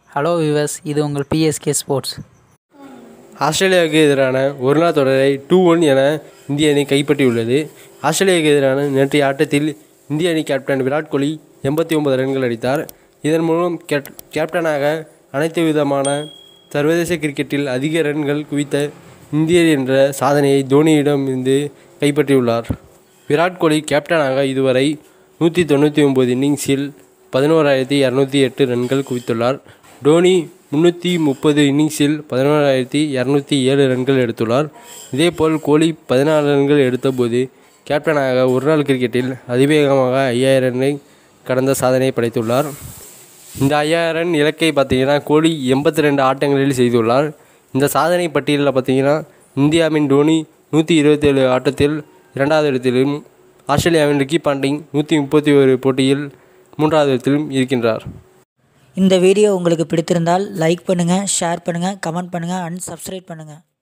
hello விவஸ் இது உங்கள் PSK sports ஆஸ்திரேலியாவுக்கு எதிரான ஒருநாள் தொடரை டூ ஒன் என இந்திய அணி கைப்பற்றியுள்ளது ஆஸ்திரேலியாவுக்கு எதிரான நேற்றைய ஆட்டத்தில் இந்திய அணி கேப்டன் விராட் கோலி எண்பத்தி ஒன்பது ரன்கள் அடித்தார் இதன் மூலம் கேப் கேப்டனாக அனைத்து விதமான சர்வதேச கிரிக்கெட்டில் அதிக ரன்கள் குவித்த இந்தியர் என்ற சாதனையை தோனியிடம் இருந்து கைப்பற்றியுள்ளார் விராட் கோலி கேப்டனாக இதுவரை நூற்றி தொண்ணூற்றி ஒம்பது இன்னிங்ஸில் பதினோராயிரத்தி இரநூத்தி எட்டு ரன்கள் குவித்துள்ளார் டோனி முன்னூற்றி முப்பது இன்னிங்ஸில் பதினோராயிரத்தி இரநூத்தி ஏழு ரன்கள் எடுத்துள்ளார் இதேபோல் கோலி பதினாலு ரன்கள் எடுத்தபோது கேப்டனாக ஒருநாள் கிரிக்கெட்டில் அதிவேகமாக ஐயாயிரம் ரன்னை கடந்த சாதனையை படைத்துள்ளார் இந்த ஐயாயிரம் ரன் இலக்கை பார்த்தீங்கன்னா கோலி எண்பத்தி ரெண்டு ஆட்டங்களில் செய்துள்ளார் இந்த சாதனை பட்டியலில் பார்த்தீங்கன்னா இந்தியாவின் டோனி நூற்றி இருபத்தேழு ஆட்டத்தில் இரண்டாவது இடத்திலும் ஆஸ்திரேலியாவின் ரிக்கி பாண்டிங் நூற்றி முப்பத்தி ஒரு போட்டியில் மூன்றாவது இடத்திலும் இருக்கின்றார் இந்த வீடியோ உங்களுக்கு பிடித்திருந்தால் லைக் பண்ணுங்கள் ஷேர் பண்ணுங்கள் கமெண்ட் பண்ணுங்கள் அண்ட் சப்ஸ்கிரைப் பண்ணுங்கள்